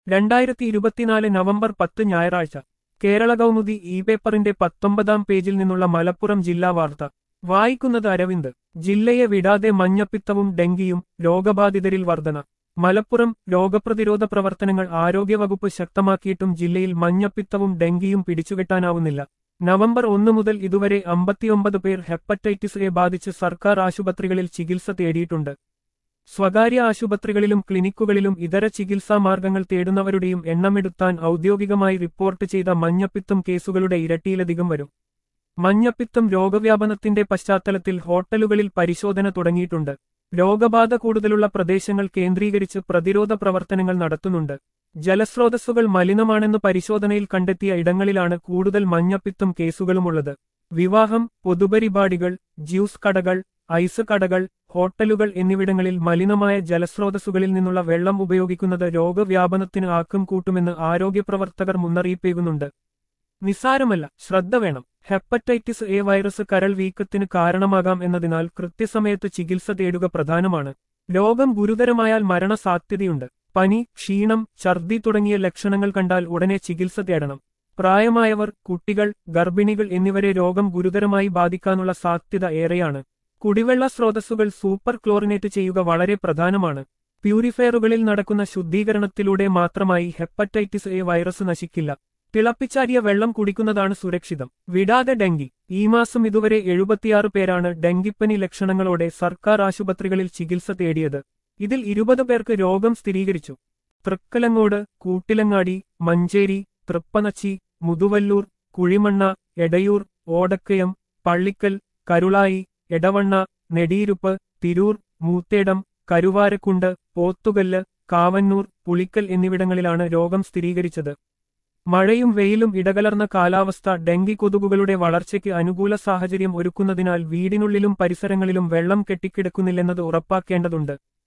രണ്ടായിരത്തി ഇരുപത്തിനാല് നവംബർ പത്ത് ഞായറാഴ്ച കേരള കൗമുദി ഇ പേപ്പറിന്റെ പത്തൊമ്പതാം പേജിൽ നിന്നുള്ള മലപ്പുറം ജില്ലാ വാർത്ത വായിക്കുന്നത് അരവിന്ദ് ജില്ലയെ വിടാതെ മഞ്ഞപ്പിത്തവും ഡെങ്കിയും രോഗബാധിതരിൽ വർധന മലപ്പുറം രോഗപ്രതിരോധ പ്രവർത്തനങ്ങൾ ആരോഗ്യവകുപ്പ് ശക്തമാക്കിയിട്ടും ജില്ലയിൽ മഞ്ഞപ്പിത്തവും ഡെങ്കിയും പിടിച്ചുകെട്ടാനാവുന്നില്ല നവംബർ ഒന്ന് മുതൽ ഇതുവരെ അമ്പത്തിയൊമ്പത് പേർ ഹെപ്പറ്റൈറ്റിസ് എ ബാധിച്ച് സർക്കാർ ആശുപത്രികളിൽ ചികിത്സ തേടിയിട്ടുണ്ട് സ്വകാര്യ ആശുപത്രികളിലും ക്ലിനിക്കുകളിലും ഇതര ചികിത്സാ മാർഗങ്ങൾ തേടുന്നവരുടെയും എണ്ണമെടുത്താൻ ഔദ്യോഗികമായി റിപ്പോർട്ട് ചെയ്ത മഞ്ഞപ്പിത്തം കേസുകളുടെ ഇരട്ടിയിലധികം വരും മഞ്ഞപ്പിത്തം രോഗവ്യാപനത്തിന്റെ പശ്ചാത്തലത്തിൽ ഹോട്ടലുകളിൽ പരിശോധന തുടങ്ങിയിട്ടുണ്ട് രോഗബാധ കൂടുതലുള്ള പ്രദേശങ്ങൾ കേന്ദ്രീകരിച്ച് പ്രതിരോധ പ്രവർത്തനങ്ങൾ നടത്തുന്നുണ്ട് ജലസ്രോതസ്സുകൾ മലിനമാണെന്ന് പരിശോധനയിൽ കണ്ടെത്തിയ ഇടങ്ങളിലാണ് കൂടുതൽ മഞ്ഞപ്പിത്തം കേസുകളുമുള്ളത് വിവാഹം പൊതുപരിപാടികൾ ജ്യൂസ് കടകൾ ഐസ് കടകൾ ഹോട്ടലുകൾ എന്നിവിടങ്ങളിൽ മലിനമായ ജലസ്രോതസ്സുകളിൽ നിന്നുള്ള വെള്ളം ഉപയോഗിക്കുന്നത് രോഗവ്യാപനത്തിന് ആക്കം കൂട്ടുമെന്ന് ആരോഗ്യപ്രവർത്തകർ മുന്നറിയിപ്പേകുന്നുണ്ട് നിസാരമല്ല ശ്രദ്ധ വേണം ഹെപ്പറ്റൈറ്റിസ് എ വൈറസ് കരൾ വീക്കത്തിന് കാരണമാകാം എന്നതിനാൽ കൃത്യസമയത്ത് ചികിത്സ തേടുക പ്രധാനമാണ് രോഗം ഗുരുതരമായാൽ മരണസാധ്യതയുണ്ട് പനി ക്ഷീണം ഛർദി തുടങ്ങിയ ലക്ഷണങ്ങൾ കണ്ടാൽ ഉടനെ ചികിത്സ തേടണം പ്രായമായവർ കുട്ടികൾ ഗർഭിണികൾ എന്നിവരെ രോഗം ഗുരുതരമായി ബാധിക്കാനുള്ള സാധ്യത ഏറെയാണ് കുടിവെള്ള സ്രോതസ്സുകൾ സൂപ്പർ ക്ലോറിനേറ്റ് ചെയ്യുക വളരെ പ്രധാനമാണ് പ്യൂരിഫയറുകളിൽ നടക്കുന്ന ശുദ്ധീകരണത്തിലൂടെ മാത്രമായി ഹെപ്പറ്റൈറ്റിസ് എ വൈറസ് നശിക്കില്ല തിളപ്പിച്ചാരിയ വെള്ളം കുടിക്കുന്നതാണ് സുരക്ഷിതം വിടാതെ ഡെങ്കി ഈ മാസം ഇതുവരെ എഴുപത്തിയാറ് പേരാണ് ഡെങ്കിപ്പനി ലക്ഷണങ്ങളോടെ സർക്കാർ ആശുപത്രികളിൽ ചികിത്സ തേടിയത് ഇതിൽ ഇരുപത് പേർക്ക് രോഗം സ്ഥിരീകരിച്ചു തൃക്കലങ്ങോട് കൂട്ടിലങ്ങാടി മഞ്ചേരി തൃപ്പനച്ചി മുതുവല്ലൂർ കുഴിമണ്ണ എടയൂർ ഓടക്കയം പള്ളിക്കൽ കരുളായി എടവണ്ണ നെടിയിരുപ്പ് തിരൂർ മൂത്തേടം കരുവാരക്കുണ്ട് പോത്തുകല്ല് കാവന്നൂർ പുളിക്കൽ എന്നിവിടങ്ങളിലാണ് രോഗം സ്ഥിരീകരിച്ചത് മഴയും വെയിലും ഇടകലർന്ന കാലാവസ്ഥ ഡെങ്കി കൊതുകുകളുടെ വളർച്ചയ്ക്ക് അനുകൂല സാഹചര്യം ഒരുക്കുന്നതിനാൽ വീടിനുള്ളിലും പരിസരങ്ങളിലും വെള്ളം കെട്ടിക്കിടക്കുന്നില്ലെന്നത് ഉറപ്പാക്കേണ്ടതുണ്ട്